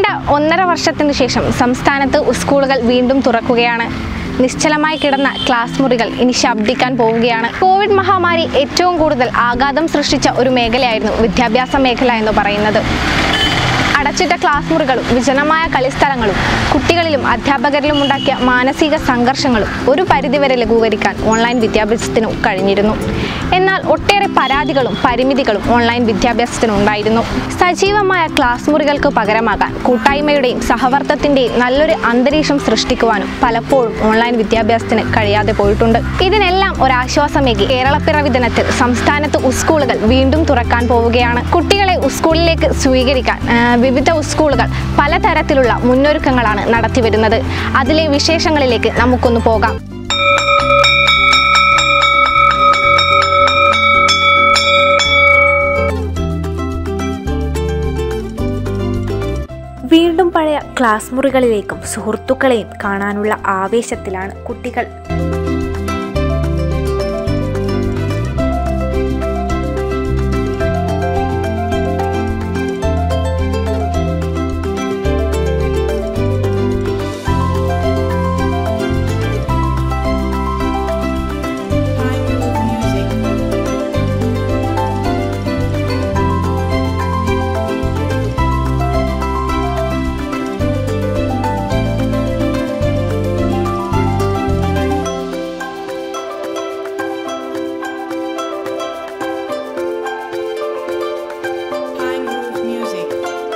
ഒന്നര വർഷത്തിനു ശേഷം സംസ്ഥാനത്ത് സ്കൂളുകൾ വീണ്ടും തുറക്കുകയാണ് നിശ്ചലമായി കിടന്ന ക്ലാസ് മുറികൾ ഇനി ശബ്ദിക്കാൻ പോവുകയാണ് കോവിഡ് മഹാമാരി ഏറ്റവും കൂടുതൽ ആഘാതം സൃഷ്ടിച്ച ഒരു മേഖലയായിരുന്നു വിദ്യാഭ്യാസ മേഖല എന്ന് പറയുന്നത് അടച്ചിട്ട ക്ലാസ് മുറികളും വിജനമായ കളിസ്ഥലങ്ങളും കുട്ടികളിലും അധ്യാപകരിലും ഉണ്ടാക്കിയ മാനസിക സംഘർഷങ്ങളും ഒരു പരിധിവരെ ലഘൂകരിക്കാൻ ഓൺലൈൻ വിദ്യാഭ്യാസത്തിനു കഴിഞ്ഞിരുന്നു എന്നാൽ ഒട്ടേറെ പരാതികളും പരിമിതികളും ഓൺലൈൻ വിദ്യാഭ്യാസത്തിന് ഉണ്ടായിരുന്നു സജീവമായ ക്ലാസ് മുറികൾക്ക് പകരമാകാൻ കൂട്ടായ്മയുടെയും സഹവർത്തത്തിൻ്റെയും നല്ലൊരു അന്തരീക്ഷം സൃഷ്ടിക്കുവാനും പലപ്പോഴും ഓൺലൈൻ വിദ്യാഭ്യാസത്തിന് കഴിയാതെ പോയിട്ടുണ്ട് ഇതിനെല്ലാം ഒരാശ്വാസമേകി കേരളപ്പിറവി ദിനത്തിൽ സംസ്ഥാനത്ത് സ്കൂളുകൾ വീണ്ടും തുറക്കാൻ പോവുകയാണ് കുട്ടികളെ സ്കൂളിലേക്ക് സ്വീകരിക്കാൻ ആ, വിവിധ സ്കൂളുകൾ പലതരത്തിലുള്ള മുന്നൊരുക്കങ്ങളാണ് നടത്തിവരുന്നത് അതിലെ വിശേഷങ്ങളിലേക്ക് നമുക്കൊന്ന് പോകാം വീണ്ടും പഴയ ക്ലാസ് മുറികളിലേക്കും സുഹൃത്തുക്കളെയും കാണാനുള്ള ആവേശത്തിലാണ് കുട്ടികൾ Pine Grove Music.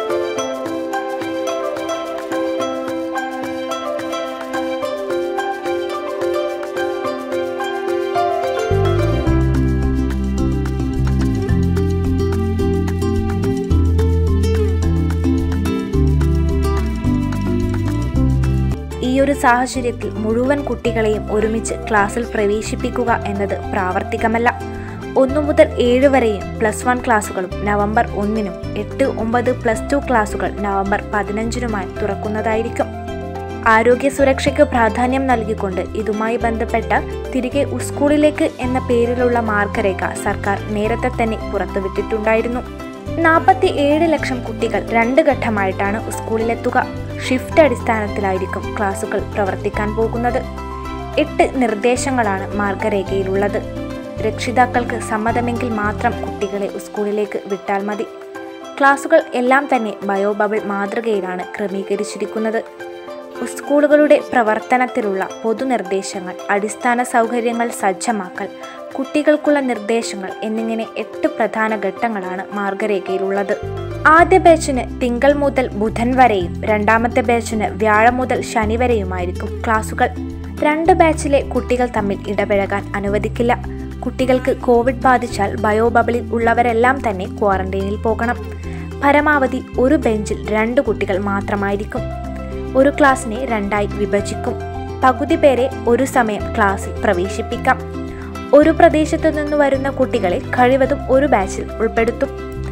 ഈ ഒരു സാഹചര്യത്തിൽ മുഴുവൻ കുട്ടികളെയും ഒരുമിച്ച് ക്ലാസ്സിൽ പ്രവേശിപ്പിക്കുക എന്നത് പ്രാവർത്തികമല്ല ഒന്നു മുതൽ ഏഴ് വരെയും പ്ലസ് വൺ ക്ലാസുകളും നവംബർ ഒന്നിനും എട്ട് ഒമ്പത് പ്ലസ് ടു ക്ലാസുകൾ നവംബർ പതിനഞ്ചിനുമായി തുറക്കുന്നതായിരിക്കും ആരോഗ്യ സുരക്ഷയ്ക്ക് പ്രാധാന്യം നൽകിക്കൊണ്ട് ഇതുമായി ബന്ധപ്പെട്ട തിരികെ സ്കൂളിലേക്ക് എന്ന പേരിലുള്ള മാർഗരേഖ സർക്കാർ നേരത്തെ തന്നെ പുറത്തുവിട്ടിട്ടുണ്ടായിരുന്നു നാൽപ്പത്തി ഏഴ് ലക്ഷം കുട്ടികൾ രണ്ട് ഘട്ടമായിട്ടാണ് സ്കൂളിലെത്തുക ഷിഫ്റ്റ് അടിസ്ഥാനത്തിലായിരിക്കും ക്ലാസുകൾ പ്രവർത്തിക്കാൻ പോകുന്നത് എട്ട് നിർദ്ദേശങ്ങളാണ് മാർഗരേഖയിലുള്ളത് രക്ഷിതാക്കൾക്ക് സമ്മതമെങ്കിൽ മാത്രം കുട്ടികളെ സ്കൂളിലേക്ക് വിട്ടാൽ മതി ക്ലാസുകൾ എല്ലാം തന്നെ ബയോബബിൾ മാതൃകയിലാണ് ക്രമീകരിച്ചിരിക്കുന്നത് സ്കൂളുകളുടെ പ്രവർത്തനത്തിലുള്ള പൊതുനിർദ്ദേശങ്ങൾ അടിസ്ഥാന സൗകര്യങ്ങൾ സജ്ജമാക്കൽ കുട്ടികൾക്കുള്ള നിർദ്ദേശങ്ങൾ എന്നിങ്ങനെ എട്ട് പ്രധാന ഘട്ടങ്ങളാണ് മാർഗരേഖയിലുള്ളത് ആദ്യ ബാച്ചിന് തിങ്കൾ മുതൽ ബുധൻ വരെയും രണ്ടാമത്തെ ബാച്ചിന് വ്യാഴം മുതൽ ശനി വരെയുമായിരിക്കും ക്ലാസുകൾ രണ്ട് ബാച്ചിലെ കുട്ടികൾ തമ്മിൽ ഇടപഴകാൻ അനുവദിക്കില്ല കുട്ടികൾക്ക് കോവിഡ് ബാധിച്ചാൽ ബയോബബിളിൽ ഉള്ളവരെല്ലാം തന്നെ ക്വാറന്റൈനിൽ പോകണം പരമാവധി ഒരു ബെഞ്ചിൽ രണ്ട് കുട്ടികൾ മാത്രമായിരിക്കും ഒരു ക്ലാസ്സിനെ രണ്ടായി വിഭജിക്കും പകുതി പേരെ ഒരു സമയം ക്ലാസ്സിൽ പ്രവേശിപ്പിക്കാം ഒരു പ്രദേശത്തു നിന്ന് വരുന്ന കുട്ടികളെ കഴിവതും ഒരു ബാച്ചിൽ ഉൾപ്പെടുത്തും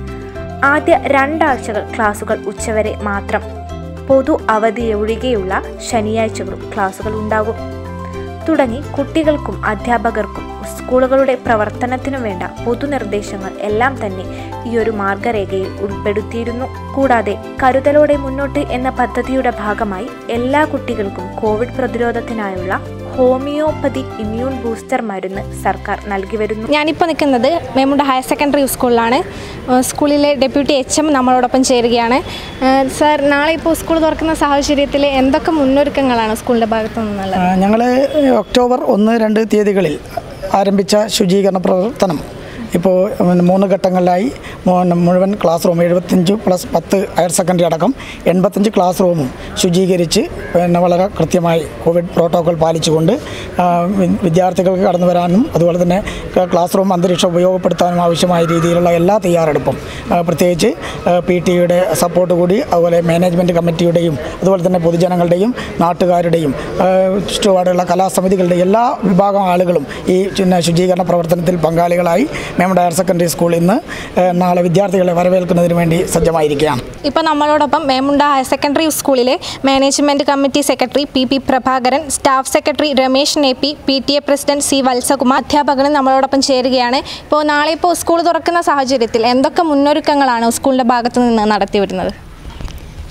ആദ്യ രണ്ടാഴ്ചകൾ ക്ലാസുകൾ ഉച്ചവരെ മാത്രം പൊതു അവധിയൊഴികെയുള്ള ശനിയാഴ്ചകളും ക്ലാസുകൾ ഉണ്ടാകും തുടങ്ങി കുട്ടികൾക്കും അധ്യാപകർക്കും സ്കൂളുകളുടെ പ്രവർത്തനത്തിനു വേണ്ട പൊതുനിർദ്ദേശങ്ങൾ എല്ലാം തന്നെ ഈ ഒരു മാർഗരേഖയിൽ ഉൾപ്പെടുത്തിയിരുന്നു കൂടാതെ കരുതലോടെ മുന്നോട്ട് എന്ന പദ്ധതിയുടെ ഭാഗമായി എല്ലാ കുട്ടികൾക്കും കോവിഡ് പ്രതിരോധത്തിനായുള്ള ഹോമിയോപ്പതി ഇമ്മ്യൂൺ ബൂസ്റ്റർ മരുന്ന് സർക്കാർ നൽകി വരുന്നു ഞാനിപ്പോൾ നിൽക്കുന്നത് മേമുണ്ട ഹയർ സെക്കൻഡറി സ്കൂളിലാണ് ഏഹ് സ്കൂളിലെ ഡെപ്യൂട്ടി എച്ച് എം നമ്മളോടൊപ്പം ചേരുകയാണ് ഏഹ് സാർ നാളെ ഇപ്പോൾ സ്കൂൾ തുറക്കുന്ന സാഹചര്യത്തിൽ എന്തൊക്കെ മുന്നൊരുക്കങ്ങളാണ് സ്കൂളിൻ്റെ ഭാഗത്തു നിന്നുള്ളത് ഞങ്ങൾ ഒക്ടോബർ ഒന്ന് രണ്ട് തീയതികളിൽ ആരംഭിച്ച ശുചീകരണ പ്രവർത്തനം ഇപ്പോൾ മൂന്ന് ഘട്ടങ്ങളിലായി മൂ- മുഴുവൻ ക്ലാസ് റൂം എഴുപത്തഞ്ച് പ്ലസ് പത്ത് ഹയർ സെക്കൻഡറി അടക്കം എൺപത്തഞ്ച് ക്ലാസ് റൂമും ശുചീകരിച്ച് പിന്നെ വളരെ കൃത്യമായി കോവിഡ് പ്രോട്ടോകോൾ പാലിച്ചുകൊണ്ട് ആ, വി- വിദ്യാർത്ഥികൾക്ക് കടന്നു വരാനും അതുപോലെ തന്നെ ക- ക്ലാസ് റൂം അന്തരീക്ഷം ഉപയോഗപ്പെടുത്താനും ആവശ്യമായ രീതിയിലുള്ള എല്ലാ തയ്യാറെടുപ്പും ആ, പ്രത്യേകിച്ച് പി ടിയുടെ സപ്പോർട്ട് കൂടി അതുപോലെ മാനേജ്മെൻറ്റ് കമ്മിറ്റിയുടെയും അതുപോലെ തന്നെ പൊതുജനങ്ങളുടെയും നാട്ടുകാരുടെയും ആ, ചുറ്റുപാടുള്ള കലാസമിതികളുടെയും എല്ലാ വിഭാഗം ആളുകളും ഈ പിന്നെ ശുചീകരണ പ്രവർത്തനത്തിൽ പങ്കാളികളായി മേമഡ് ഹയർ സെക്കൻഡറി സ്കൂൾ ഇന്ന് ആ, നാളെ വിദ്യാർത്ഥികളെ വരവേൽക്കുന്നതിന് വേണ്ടി സജ്ജമായിരിക്കുകയാണ് ഇപ്പോൾ നമ്മളോടൊപ്പം മേമുണ്ട ഹയർ സെക്കൻഡറി സ്കൂളിലെ management committee secretary P P Prabhakaran staff secretary Ramesh A P P T A president C Valsakumar അധ്യാപകനും നമ്മളോടൊപ്പം ചേരുകയാണ് ഇപ്പോൾ നാളെ ഇപ്പോൾ സ്കൂൾ തുറക്കുന്ന സാഹചര്യത്തിൽ എന്തൊക്കെ മുന്നൊരുക്കങ്ങളാണ് സ്കൂളിൻ്റെ ഭാഗത്തു നിന്ന് നടത്തി വരുന്നത്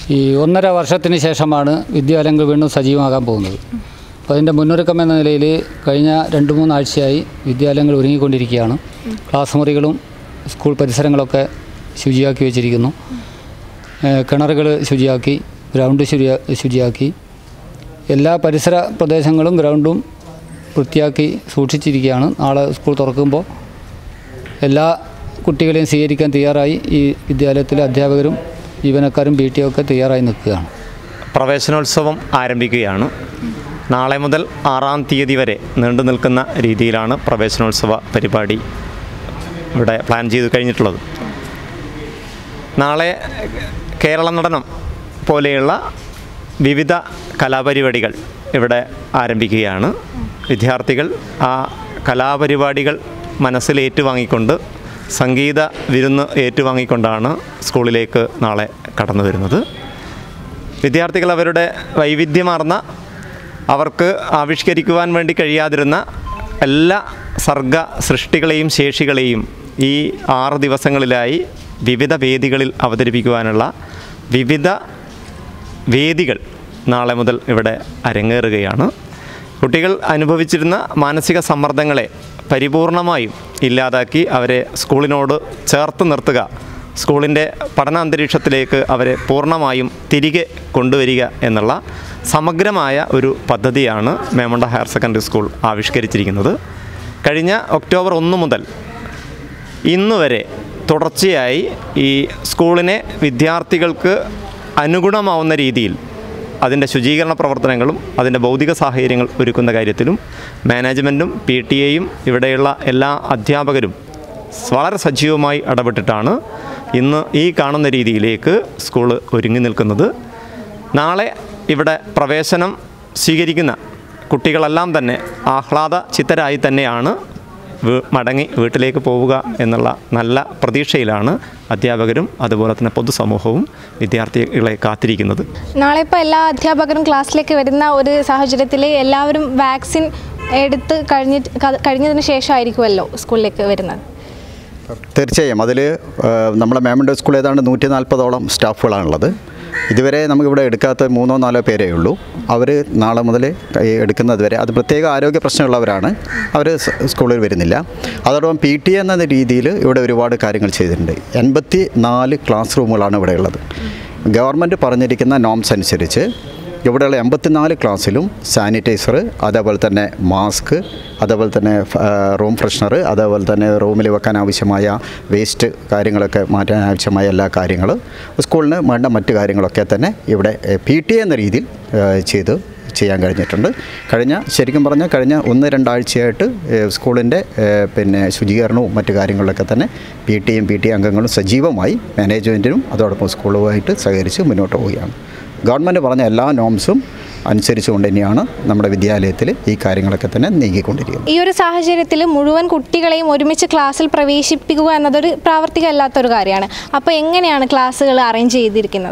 ഈ ഒന്നര വർഷത്തിന് ശേഷമാണ് വിദ്യാലയങ്ങൾ വീണ്ടും സജീവമാകാൻ പോകുന്നത് അപ്പോൾ അതിൻ്റെ മുന്നൊരുക്കം എന്ന നിലയിൽ കഴിഞ്ഞ രണ്ട് മൂന്നാഴ്ചയായി വിദ്യാലയങ്ങൾ ഒരുങ്ങിക്കൊണ്ടിരിക്കുകയാണ് ക്ലാസ് മുറികളും സ്കൂൾ പരിസരങ്ങളൊക്കെ ശുചിയാക്കി വെച്ചിരിക്കുന്നു കിണറുകൾ ശുചിയാക്കി ഗ്രൗണ്ട് ശുചിയാ ശുചിയാക്കി എല്ലാ പരിസര പ്രദേശങ്ങളും ഗ്രൗണ്ടും വൃത്തിയാക്കി സൂക്ഷിച്ചിരിക്കുകയാണ് നാളെ സ്കൂൾ തുറക്കുമ്പോൾ എല്ലാ കുട്ടികളെയും സ്വീകരിക്കാൻ തയ്യാറായി ഈ വിദ്യാലയത്തിലെ അധ്യാപകരും ജീവനക്കാരും പി ടി ഒക്കെ തയ്യാറായി നിൽക്കുകയാണ് പ്രവേശനോത്സവം ആരംഭിക്കുകയാണ് നാളെ മുതൽ ആറാം തീയതി വരെ നീണ്ടു നിൽക്കുന്ന രീതിയിലാണ് പ്രവേശനോത്സവ പരിപാടി ഇവിടെ പ്ലാൻ ചെയ്ത് കഴിഞ്ഞിട്ടുള്ളത് നാളെ കേരള നടനം പോലെയുള്ള വിവിധ കലാപരിപാടികൾ ഇവിടെ ആരംഭിക്കുകയാണ് വിദ്യാർത്ഥികൾ ആ കലാപരിപാടികൾ മനസ്സിൽ ഏറ്റുവാങ്ങിക്കൊണ്ട് സംഗീത വിരുന്ന് ഏറ്റുവാങ്ങിക്കൊണ്ടാണ് സ്കൂളിലേക്ക് നാളെ കടന്നു വരുന്നത് വിദ്യാർത്ഥികൾ അവരുടെ വൈവിധ്യമാർന്ന അവർക്ക് ആവിഷ്കരിക്കുവാൻ വേണ്ടി കഴിയാതിരുന്ന എല്ലാ സർഗ സൃഷ്ടികളെയും ശേഷികളെയും ഈ ആറ് ദിവസങ്ങളിലായി വിവിധ വേദികളിൽ അവതരിപ്പിക്കുവാനുള്ള വിവിധ വേദികൾ നാളെ മുതൽ ഇവിടെ അരങ്ങേറുകയാണ് കുട്ടികൾ അനുഭവിച്ചിരുന്ന മാനസിക സമ്മർദ്ദങ്ങളെ പരിപൂർണമായും ഇല്ലാതാക്കി അവരെ സ്കൂളിനോട് ചേർത്ത് നിർത്തുക സ്കൂളിൻ്റെ പഠനാന്തരീക്ഷത്തിലേക്ക് അവരെ പൂർണ്ണമായും തിരികെ കൊണ്ടുവരിക എന്നുള്ള സമഗ്രമായ ഒരു പദ്ധതിയാണ് മേമണ്ട ഹയർ സെക്കൻഡറി സ്കൂൾ ആവിഷ്കരിച്ചിരിക്കുന്നത് കഴിഞ്ഞ ഒക്ടോബർ ഒന്ന് മുതൽ ഇന്ന് വരെ തുടർച്ചയായി ഈ സ്കൂളിനെ വിദ്യാർത്ഥികൾക്ക് അനുഗുണമാവുന്ന രീതിയിൽ അതിൻ്റെ ശുചീകരണ പ്രവർത്തനങ്ങളും അതിൻ്റെ ഭൗതിക സാഹചര്യങ്ങൾ ഒരുക്കുന്ന കാര്യത്തിലും മാനേജ്മെൻറ്റും പി ടി എയും ഇവിടെയുള്ള എല്ലാ അധ്യാപകരും വളരെ സജീവമായി ഇടപെട്ടിട്ടാണ് ഇന്ന് ഈ കാണുന്ന രീതിയിലേക്ക് സ്കൂൾ ഒരുങ്ങി നിൽക്കുന്നത് നാളെ ഇവിടെ പ്രവേശനം സ്വീകരിക്കുന്ന കുട്ടികളെല്ലാം തന്നെ ആഹ്ലാദ ചിത്തരായി തന്നെയാണ് വീ- മടങ്ങി വീട്ടിലേക്ക് പോവുക എന്നുള്ള നല്ല പ്രതീക്ഷയിലാണ് അധ്യാപകരും അതുപോലെ തന്നെ പൊതുസമൂഹവും വിദ്യാർത്ഥികളെ കാത്തിരിക്കുന്നത് നാളെ ഇപ്പോൾ എല്ലാ അധ്യാപകരും ക്ലാസ്സിലേക്ക് വരുന്ന ഒരു സാഹചര്യത്തിൽ എല്ലാവരും വാക്സിൻ എടുത്ത് കഴിഞ്ഞിട്ട് ക- കഴിഞ്ഞതിന് ശേഷമായിരിക്കുമല്ലോ സ്കൂളിലേക്ക് വരുന്നത് തീർച്ചയായും അതിൽ നമ്മുടെ മേമണ്ട സ്കൂൾ ഏതാണ്ട് നൂറ്റി നാൽപ്പതോളം സ്റ്റാഫുകളാണുള്ളത് ഇതുവരെ നമുക്കിവിടെ എടുക്കാത്ത മൂന്നോ നാലോ പേരേ ഉള്ളൂ അവർ നാളെ മുതൽ എടുക്കുന്നത് വരെ അത് പ്രത്യേക ആരോഗ്യ പ്രശ്നമുള്ളവരാണ് അവർ സ്കൂളിൽ വരുന്നില്ല അതോടൊപ്പം പി ടി എന്ന രീതിയിൽ ഇവിടെ ഒരുപാട് കാര്യങ്ങൾ ചെയ്തിട്ടുണ്ട് എൺപത്തി നാല് ക്ലാസ് റൂമുകളാണ് ഇവിടെ ഉള്ളത് ഗവൺമെൻറ് പറഞ്ഞിരിക്കുന്ന നോംസ് അനുസരിച്ച് ഇവിടെയുള്ള എൺപത്തിനാല് ക്ലാസ്സിലും സാനിറ്റൈസർ അതേപോലെ തന്നെ മാസ്ക് അതേപോലെ തന്നെ ഫ- ആ, റൂം ഫ്രഷ്നർ അതേപോലെ തന്നെ റൂമിൽ വെക്കാൻ ആവശ്യമായ വേസ്റ്റ് കാര്യങ്ങളൊക്കെ മാറ്റാൻ ആവശ്യമായ എല്ലാ കാര്യങ്ങളും സ്കൂളിന് വേണ്ട മറ്റു കാര്യങ്ങളൊക്കെ തന്നെ ഇവിടെ പി ടി എന്ന രീതിയിൽ ആ, ചെയ്ത് ചെയ്യാൻ കഴിഞ്ഞിട്ടുണ്ട് കഴിഞ്ഞ ശരിക്കും പറഞ്ഞാൽ കഴിഞ്ഞ ഒന്ന് രണ്ടാഴ്ചയായിട്ട് ഏഹ്, സ്കൂളിൻ്റെ ഏഹ്, പിന്നെ ശുചീകരണവും മറ്റു കാര്യങ്ങളിലൊക്കെ തന്നെ പി ടിയും പി ടി അംഗങ്ങളും സജീവമായി മാനേജ്മെൻറ്റിനും അതോടൊപ്പം സ്കൂളുമായിട്ട് സഹകരിച്ച് മുന്നോട്ട് പോവുകയാണ് ഗവൺമെൻറ് പറഞ്ഞ എല്ലാ നോംസും അനുസരിച്ചുകൊണ്ട് തന്നെയാണ് നമ്മുടെ വിദ്യാലയത്തിൽ ഈ കാര്യങ്ങളൊക്കെ തന്നെ നീങ്ങിക്കൊണ്ടിരിക്കുന്നത് ഈ ഒരു സാഹചര്യത്തിൽ മുഴുവൻ കുട്ടികളെയും ഒരുമിച്ച് ക്ലാസ്സിൽ പ്രവേശിപ്പിക്കുക എന്നതൊരു പ്രാവർത്തികമല്ലാത്തൊരു കാര്യമാണ് അപ്പോൾ എങ്ങനെയാണ് ക്ലാസ്സുകൾ അറേഞ്ച് ചെയ്തിരിക്കുന്നത്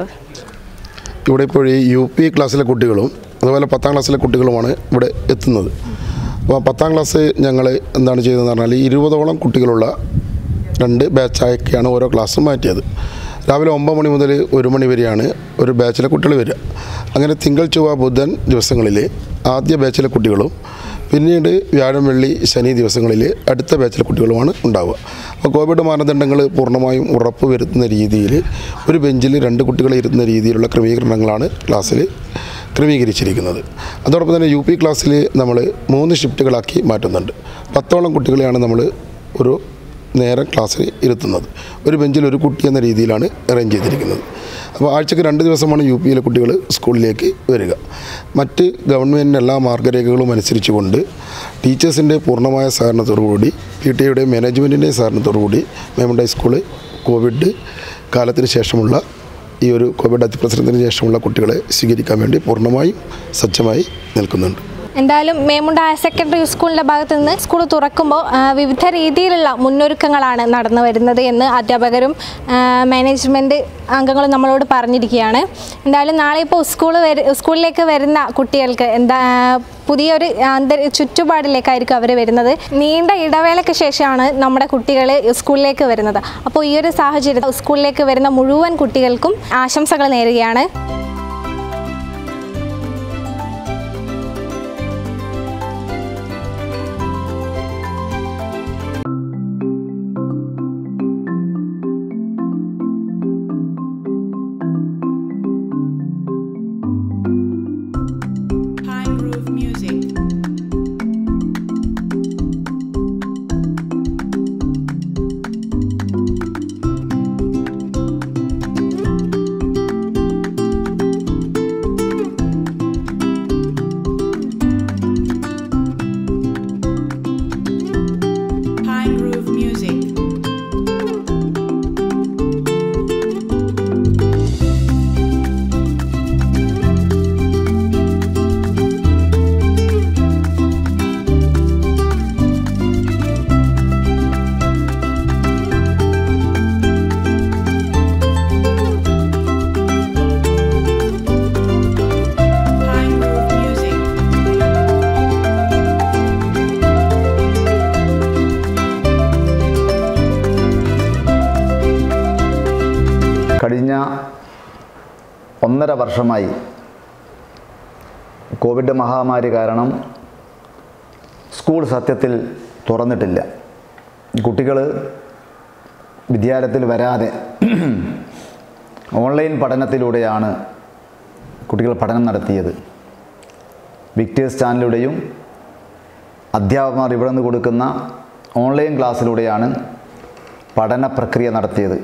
ഇവിടെ ഇപ്പോൾ ഈ യു പി ക്ലാസ്സിലെ കുട്ടികളും അതുപോലെ പത്താം ക്ലാസ്സിലെ കുട്ടികളുമാണ് ഇവിടെ എത്തുന്നത് അപ്പോൾ പത്താം ക്ലാസ് ഞങ്ങൾ എന്താണ് ചെയ്തതെന്ന് പറഞ്ഞാൽ ഈ ഇരുപതോളം കുട്ടികളുള്ള രണ്ട് ബാച്ചായൊക്കെയാണ് ഓരോ ക്ലാസ്സും മാറ്റിയത് രാവിലെ ഒമ്പത് മണി മുതൽ ഒരു മണി വരെയാണ് ഒരു ബാച്ചിലെ കുട്ടികൾ വരിക അങ്ങനെ തിങ്കൾ ചൊവ്വ ബുധൻ ദിവസങ്ങളിൽ ആദ്യ ബാച്ചിലെ കുട്ടികളും പിന്നീട് വ്യാഴം വെള്ളി ശനി ദിവസങ്ങളിൽ അടുത്ത ബാച്ചിലെ കുട്ടികളുമാണ് ഉണ്ടാവുക അപ്പോൾ കോവിഡ് മാനദണ്ഡങ്ങൾ പൂർണ്ണമായും ഉറപ്പ് വരുത്തുന്ന രീതിയിൽ ഒരു ബെഞ്ചിൽ രണ്ട് കുട്ടികളെ ഇരുത്തുന്ന രീതിയിലുള്ള ക്രമീകരണങ്ങളാണ് ക്ലാസ്സിൽ ക്രമീകരിച്ചിരിക്കുന്നത് അതോടൊപ്പം തന്നെ യു പി ക്ലാസ്സിൽ നമ്മൾ മൂന്ന് ഷിഫ്റ്റുകളാക്കി മാറ്റുന്നുണ്ട് പത്തോളം കുട്ടികളെയാണ് നമ്മൾ ഒരു നേരം ക്ലാസ്സിൽ ഇരുത്തുന്നത് ഒരു ബെഞ്ചിൽ ഒരു കുട്ടി എന്ന രീതിയിലാണ് അറേഞ്ച് ചെയ്തിരിക്കുന്നത് അപ്പോൾ ആഴ്ചക്ക് രണ്ട് ദിവസമാണ് യു പിയിലെ കുട്ടികൾ സ്കൂളിലേക്ക് വരിക മറ്റ് ഗവൺമെൻറ്റിൻ്റെ എല്ലാ മാർഗ്ഗരേഖകളും അനുസരിച്ചുകൊണ്ട് ടീച്ചേഴ്സിൻ്റെ പൂർണ്ണമായ സഹകരണത്തോടുകൂടി പി ടി എയുടെ മാനേജ്മെൻറ്റിൻ്റെ സഹകരണത്തോടുകൂടി മേമണ്ട സ്കൂള് കോവിഡ് കാലത്തിന് ശേഷമുള്ള ഈ ഒരു കോവിഡ് അതിപ്രസരത്തിന് ശേഷമുള്ള കുട്ടികളെ സ്വീകരിക്കാൻ വേണ്ടി പൂർണ്ണമായും സജ്ജമായി നിൽക്കുന്നുണ്ട് എന്തായാലും മേമുണ്ട ഹയർ സെക്കൻഡറി സ്കൂളിൻ്റെ ഭാഗത്ത് നിന്ന് സ്കൂൾ തുറക്കുമ്പോൾ ആ, വിവിധ രീതിയിലുള്ള മുന്നൊരുക്കങ്ങളാണ് നടന്നു വരുന്നത് എന്ന് അധ്യാപകരും ആ, മാനേജ്മെൻറ്റ് അംഗങ്ങളും നമ്മളോട് പറഞ്ഞിരിക്കുകയാണ് എന്തായാലും നാളെ ഇപ്പോൾ സ്കൂൾ വര സ്കൂളിലേക്ക് വരുന്ന കുട്ടികൾക്ക് എന്താ പുതിയൊരു അന്തര ചുറ്റുപാടിലേക്കായിരിക്കും അവർ വരുന്നത് നീണ്ട ഇടവേളയ്ക്ക് ശേഷമാണ് നമ്മുടെ കുട്ടികൾ സ്കൂളിലേക്ക് വരുന്നത് അപ്പോൾ ഈ ഒരു സാഹചര്യത്തിൽ സ്കൂളിലേക്ക് വരുന്ന മുഴുവൻ കുട്ടികൾക്കും ആശംസകൾ നേരുകയാണ് Pine Groove Music. Pine Groove Music. Pine Groove Music. കഴിഞ്ഞ ഒന്നര വർഷമായി കോവിഡ് മഹാമാരി കാരണം സ്കൂൾ സത്യത്തിൽ തുറന്നിട്ടില്ല കുട്ടികൾ വിദ്യാലയത്തിൽ വരാതെ ഓൺലൈൻ പഠനത്തിലൂടെയാണ് കുട്ടികൾ പഠനം നടത്തിയത് വിക്ടേഴ്സ് ചാനലിലൂടെയും അധ്യാപകന്മാർ ഇവിടെ നിന്ന് കൊടുക്കുന്ന ഓൺലൈൻ ക്ലാസ്സിലൂടെയാണ് പഠന പ്രക്രിയ നടത്തിയത്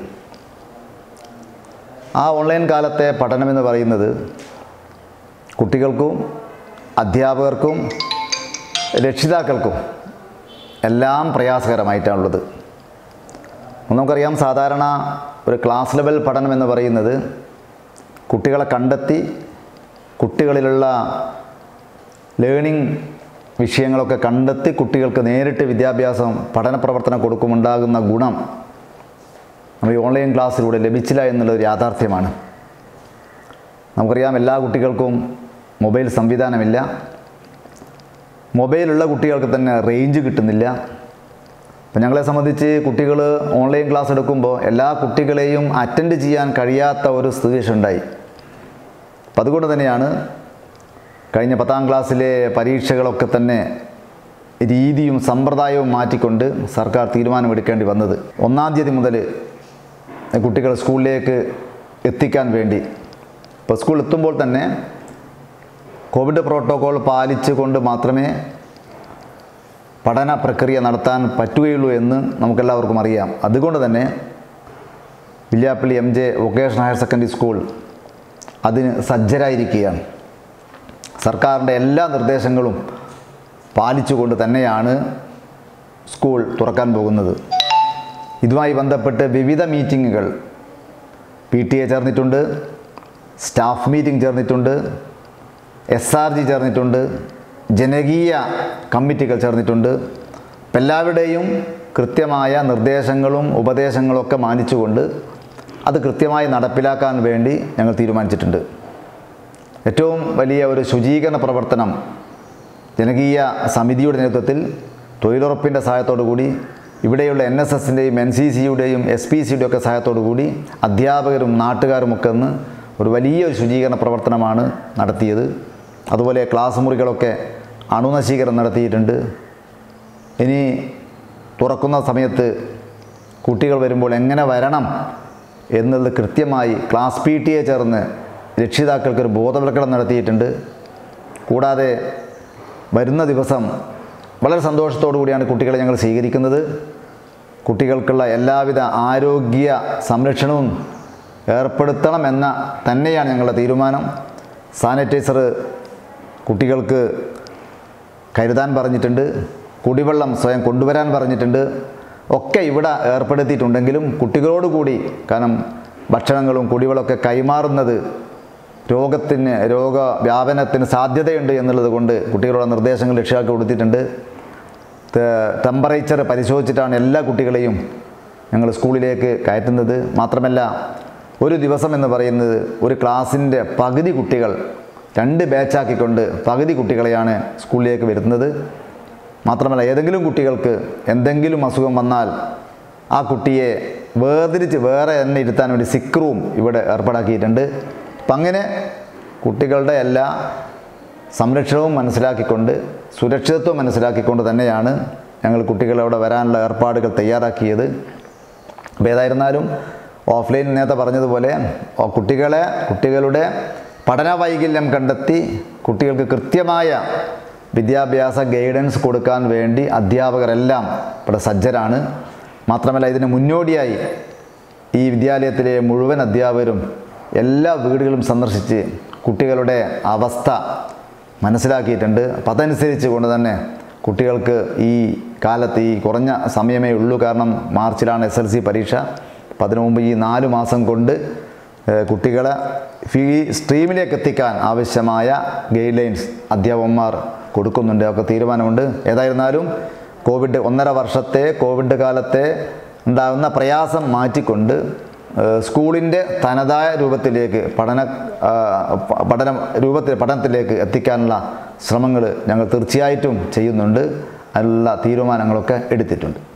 ആ ഓൺലൈൻ കാലത്തെ പഠനമെന്ന് പറയുന്നത് കുട്ടികൾക്കും അധ്യാപകർക്കും രക്ഷിതാക്കൾക്കും എല്ലാം പ്രയാസകരമായിട്ടാണുള്ളത് നമുക്കറിയാം സാധാരണ ഒരു ക്ലാസ് ലെവൽ പഠനം എന്ന് പറയുന്നത് കുട്ടികളെ കണ്ടെത്തി കുട്ടികളിലുള്ള ലേണിംഗ് വിഷയങ്ങളൊക്കെ കണ്ടെത്തി കുട്ടികൾക്ക് നേരിട്ട് വിദ്യാഭ്യാസം പഠന പ്രവർത്തനം കൊടുക്കുമുണ്ടാകുന്ന ഗുണം നമ്മൾ ഈ ഓൺലൈൻ ക്ലാസ്സിലൂടെ ലഭിച്ചില്ല എന്നുള്ളൊരു യാഥാർത്ഥ്യമാണ് നമുക്കറിയാം എല്ലാ കുട്ടികൾക്കും മൊബൈൽ സംവിധാനമില്ല മൊബൈലുള്ള കുട്ടികൾക്ക് തന്നെ റേഞ്ച് കിട്ടുന്നില്ല അപ്പം ഞങ്ങളെ സംബന്ധിച്ച് കുട്ടികൾ ഓൺലൈൻ ക്ലാസ് എടുക്കുമ്പോൾ എല്ലാ കുട്ടികളെയും അറ്റൻഡ് ചെയ്യാൻ കഴിയാത്ത ഒരു സിറ്റുവേഷൻ ഉണ്ടായി അപ്പം അതുകൊണ്ട് തന്നെയാണ് കഴിഞ്ഞ പത്താം ക്ലാസ്സിലെ പരീക്ഷകളൊക്കെ തന്നെ രീതിയും സമ്പ്രദായവും മാറ്റിക്കൊണ്ട് സർക്കാർ തീരുമാനമെടുക്കേണ്ടി വന്നത് ഒന്നാം തീയതി മുതൽ കുട്ടികൾ സ്കൂളിലേക്ക് എത്തിക്കാൻ വേണ്ടി ഇപ്പോൾ സ്കൂളിൽ എത്തുമ്പോൾ തന്നെ കോവിഡ് പ്രോട്ടോകോൾ പാലിച്ചുകൊണ്ട് മാത്രമേ പഠന പ്രക്രിയ നടത്താൻ പറ്റുകയുള്ളൂ എന്ന് നമുക്കെല്ലാവർക്കും അറിയാം അതുകൊണ്ട് തന്നെ Villiappally M J vocational higher secondary school അതിന് സജ്ജരായിരിക്കുകയാണ് സർക്കാരിൻ്റെ എല്ലാ നിർദ്ദേശങ്ങളും പാലിച്ചുകൊണ്ട് തന്നെയാണ് സ്കൂൾ തുറക്കാൻ പോകുന്നത് ഇതുമായി ബന്ധപ്പെട്ട് വിവിധ മീറ്റിങ്ങുകൾ പി ടി എ ചേർന്നിട്ടുണ്ട് സ്റ്റാഫ് മീറ്റിംഗ് ചേർന്നിട്ടുണ്ട് എസ് ആർ ജി ചേർന്നിട്ടുണ്ട് ജനകീയ കമ്മിറ്റികൾ ചേർന്നിട്ടുണ്ട് അപ്പം എല്ലാവരുടെയും കൃത്യമായ നിർദ്ദേശങ്ങളും ഉപദേശങ്ങളൊക്കെ മാനിച്ചുകൊണ്ട് അത് കൃത്യമായി നടപ്പിലാക്കാൻ വേണ്ടി ഞങ്ങൾ തീരുമാനിച്ചിട്ടുണ്ട് ഏറ്റവും വലിയ ഒരു ശുചീകരണ പ്രവർത്തനം ജനകീയ സമിതിയുടെ നേതൃത്വത്തിൽ തൊഴിലുറപ്പിൻ്റെ സഹായത്തോടു കൂടി ഇവിടെയുള്ള എൻ എസ് എസിൻ്റെയും എൻ സി സിയുടെയും എസ് പി സിയുടെയും ഒക്കെ സഹായത്തോടു കൂടി അധ്യാപകരും നാട്ടുകാരുമൊക്കെ ഒന്ന് ഒരു വലിയൊരു ശുചീകരണ പ്രവർത്തനമാണ് നടത്തിയത് അതുപോലെ ക്ലാസ് മുറികളൊക്കെ അണുനശീകരണം നടത്തിയിട്ടുണ്ട് ഇനി തുറക്കുന്ന സമയത്ത് കുട്ടികൾ വരുമ്പോൾ എങ്ങനെ വരണം എന്നുള്ളത് കൃത്യമായി ക്ലാസ് പി ടി എ ചേർന്ന് രക്ഷിതാക്കൾക്കൊരു ബോധവൽക്കരണം നടത്തിയിട്ടുണ്ട് കൂടാതെ വരുന്ന ദിവസം വളരെ സന്തോഷത്തോടു കൂടിയാണ് കുട്ടികളെ ഞങ്ങൾ സ്വീകരിക്കുന്നത് കുട്ടികൾക്കുള്ള എല്ലാവിധ ആരോഗ്യ സംരക്ഷണവും ഏർപ്പെടുത്തണം എന്ന തന്നെയാണ് ഞങ്ങളുടെ തീരുമാനം സാനിറ്റൈസർ കുട്ടികൾക്ക് കരുതാൻ പറഞ്ഞിട്ടുണ്ട് കുടിവെള്ളം സ്വയം കൊണ്ടുവരാൻ പറഞ്ഞിട്ടുണ്ട് ഒക്കെ ഇവിടെ ഏർപ്പെടുത്തിയിട്ടുണ്ടെങ്കിലും കുട്ടികളോട് കൂടി കാരണം ഭക്ഷണങ്ങളും കുടിവെള്ളമൊക്കെ കൈമാറുന്നത് രോഗത്തിന് രോഗവ്യാപനത്തിന് സാധ്യതയുണ്ട് എന്നുള്ളത് കൊണ്ട് കുട്ടികളുടെ നിർദ്ദേശങ്ങൾ രക്ഷിതാക്കൾ കൊടുത്തിട്ടുണ്ട് ടെമ്പറേച്ചർ പരിശോധിച്ചിട്ടാണ് എല്ലാ കുട്ടികളെയും ഞങ്ങൾ സ്കൂളിലേക്ക് കയറ്റുന്നത് മാത്രമല്ല ഒരു ദിവസം എന്ന് പറയുന്നത് ഒരു ക്ലാസ്സിൻ്റെ പകുതി കുട്ടികൾ രണ്ട് ബാച്ചാക്കിക്കൊണ്ട് പകുതി കുട്ടികളെയാണ് സ്കൂളിലേക്ക് വരുന്നത് മാത്രമല്ല ഏതെങ്കിലും കുട്ടികൾക്ക് എന്തെങ്കിലും അസുഖം വന്നാൽ ആ കുട്ടിയെ വേർതിരിച്ച് വേറെ തന്നെ ഇരുത്താൻ വേണ്ടി സിക്ക് റൂം ഇവിടെ ഏർപ്പാടാക്കിയിട്ടുണ്ട് അപ്പം അങ്ങനെ കുട്ടികളുടെ എല്ലാ സംരക്ഷണവും മനസ്സിലാക്കിക്കൊണ്ട് സുരക്ഷിതത്വം മനസ്സിലാക്കിക്കൊണ്ട് തന്നെയാണ് ഞങ്ങൾ കുട്ടികളവിടെ വരാനുള്ള ഏർപ്പാടുകൾ തയ്യാറാക്കിയത് അപ്പോൾ ഏതായിരുന്നാലും ഓഫ്ലൈൻ നേരത്തെ പറഞ്ഞതുപോലെ ഓ കുട്ടികളെ കുട്ടികളുടെ പഠന വൈകല്യം കണ്ടെത്തി കുട്ടികൾക്ക് കൃത്യമായ വിദ്യാഭ്യാസ ഗൈഡൻസ് കൊടുക്കാൻ വേണ്ടി അധ്യാപകരെല്ലാം ഇവിടെ സജ്ജരാണ് മാത്രമല്ല ഇതിന് മുന്നോടിയായി ഈ വിദ്യാലയത്തിലെ മുഴുവൻ അധ്യാപകരും എല്ലാ വീടുകളും സന്ദർശിച്ച് കുട്ടികളുടെ അവസ്ഥ മനസ്സിലാക്കിയിട്ടുണ്ട് അപ്പം അതനുസരിച്ച് കൊണ്ട് തന്നെ കുട്ടികൾക്ക് ഈ കാലത്ത് ഈ കുറഞ്ഞ സമയമേ ഉള്ളൂ കാരണം മാർച്ചിലാണ് എസ് എൽ സി പരീക്ഷ അപ്പം അതിനു മുമ്പ് ഈ നാല് മാസം കൊണ്ട് ഏഹ്, കുട്ടികളെ ഫീ സ്ട്രീമിലേക്ക് എത്തിക്കാൻ ആവശ്യമായ ഗൈഡ് ലൈൻസ് അധ്യാപകന്മാർ കൊടുക്കുന്നുണ്ട് ഒക്കെ തീരുമാനമുണ്ട് ഏതായിരുന്നാലും കോവിഡ് ഒന്നര വർഷത്തെ കോവിഡ് കാലത്തെ ഉണ്ടാകുന്ന പ്രയാസം മാറ്റിക്കൊണ്ട് ഏഹ്, സ്കൂളിൻ്റെ തനതായ രൂപത്തിലേക്ക് പഠന ആ, പ- പഠന രൂപത്തിൽ പഠനത്തിലേക്ക് എത്തിക്കാനുള്ള ശ്രമങ്ങൾ ഞങ്ങൾ തീർച്ചയായിട്ടും ചെയ്യുന്നുണ്ട് അതിനുള്ള തീരുമാനങ്ങളൊക്കെ എടുത്തിട്ടുണ്ട്